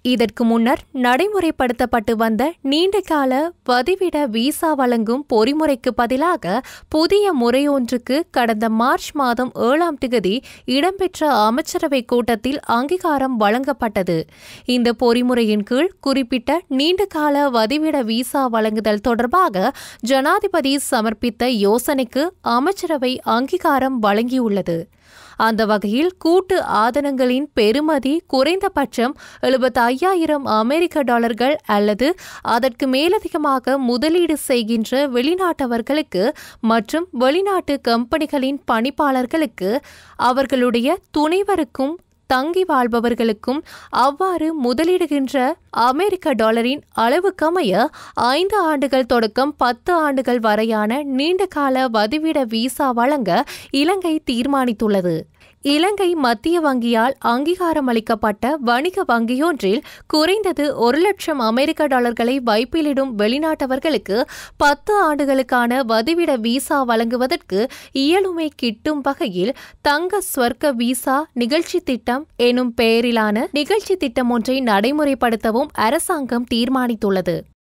இதற்கு முன்னர் நடைமுறைப்படுத்தப்பட்டு வந்த நீண்டகால வதிவிட விசா வழங்கும் பொறிமுறைக்கு பதிலாக புதிய முறையொன்றுக்கு கடந்த மார்ச் மாதம் ஏழாம் திகதி இடம்பெற்ற அமைச்சரவை கூட்டத்தில் அங்கீகாரம் வழங்கப்பட்டது இந்த பொறிமுறையின் கீழ் குறிப்பிட்ட நீண்டகால வதிவிட விசா வழங்குதல் தொடர்பாக ஜனாதிபதி சமர்ப்பித்த யோசனைக்கு அமைச்சரவை அங்கீகாரம் வழங்கியுள்ளது அந்த வகையில் கூட்டு ஆதனங்களின் பெறுமதி குறைந்தபட்சம் எழுபத்தி ஐயாயிரம் அமெரிக்க டாலர்கள் அல்லது அதற்கு மேலதிகமாக முதலீடு செய்கின்ற வெளிநாட்டவர்களுக்கு மற்றும் வெளிநாட்டு கம்பெனிகளின் பணிப்பாளர்களுக்கு அவர்களுடைய துணைவருக்கும் தங்கி வாழ்பவர்களுக்கும் அவ்வாறு முதலிடுகின்ற அமெரிக்க டாலரின் அளவுக்கமைய ஐந்து ஆண்டுகள் தொடக்கம் பத்து ஆண்டுகள் வரையான நீண்டகால வதிவிட விசா வழங்க இலங்கை தீர்மானித்துள்ளது இலங்கை மத்திய வங்கியால் அங்கீகாரம் அளிக்கப்பட்ட வணிக வங்கியொன்றில் குறைந்தது ஒரு லட்சம் அமெரிக்க டாலர்களை வைப்பிலிடும் வெளிநாட்டவர்களுக்கு பத்து ஆண்டுகளுக்கான வதிவிட விசா வழங்குவதற்கு இயலுமை கிட்டும் வகையில் தங்க ஸ்வர்க்க விசா நிகழ்ச்சி திட்டம் எனும் பெயரிலான நிகழ்ச்சி திட்டம் ஒன்றை நடைமுறைப்படுத்தவும் அரசாங்கம் தீர்மானித்துள்ளது